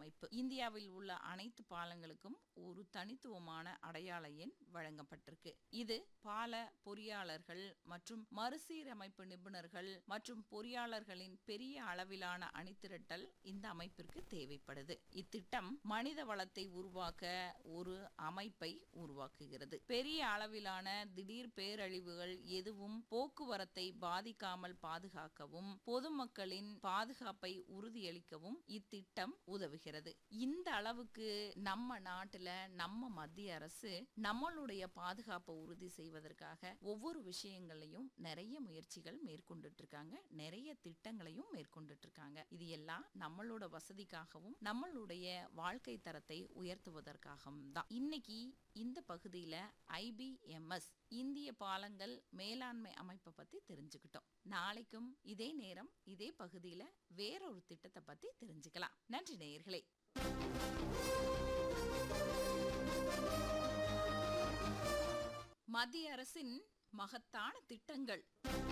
அமைப்பு இந்தியாவில் உள்ள அனைத்து பாலங்களுக்கும் ஒரு தனித்துவமான அடையாள எண் வழங்கப்பட்டிருக்கு இது பால பொறியாளர்கள் மற்றும் மறுசீரமைப்பு நிபுணர்கள் மற்றும் பொறியாளர்களின் பெரிய அளவிலான அணிதிரட்டல் இந்த அமைப்பிற்கு தேவைப்படுது இத்திட்டம் மனித வளத்தை உருவாக்க ஒரு அமைப்பை உருவாக்குகிறது பெரிய அளவிலான திடீர் பேரழிவுகள் எதுவும் போக்குவரத்தை பாதிக்காமல் பாதுகாக்கவும் பொதுமக்களின் பாதுகாப்பை உறுதியளிக்கவும் இத்திட்டம் உதவுகிறது இந்த அளவுக்கு நம்ம நாட்டுல நம்ம மத்திய அரசு நம்மளுடைய பாதுகாப்பை உறுதி செய்வதற்காக ஒவ்வொரு விஷயங்களையும் நிறைய முயற்சிகள் மேற்கொண்டுட்டு இருக்காங்க நிறைய திட்டங்களையும் மேற்கொண்டுட்டு இருக்காங்க இது எல்லாம் நம்மளோட வசதிக்காகவும் நம்மளுடைய வாழ்க்கை தரத்தை உயர்த்துவதற்காகவும் தான் இன்னைக்கு இந்த பகுதியில ஐபிஎம்எஸ் இந்திய பாலங்கள் மேலாண்மை அமைப்பை பத்தி தெரிஞ்சுக்கிட்டோம் நாளைக்கும் இதே நேரம் இதே பகுதியில வேறொரு திட்டத்தை பத்தி தெரிஞ்சுக்கலாம் நன்றி நேயர்களே மத்திய அரசின் மகத்தான திட்டங்கள்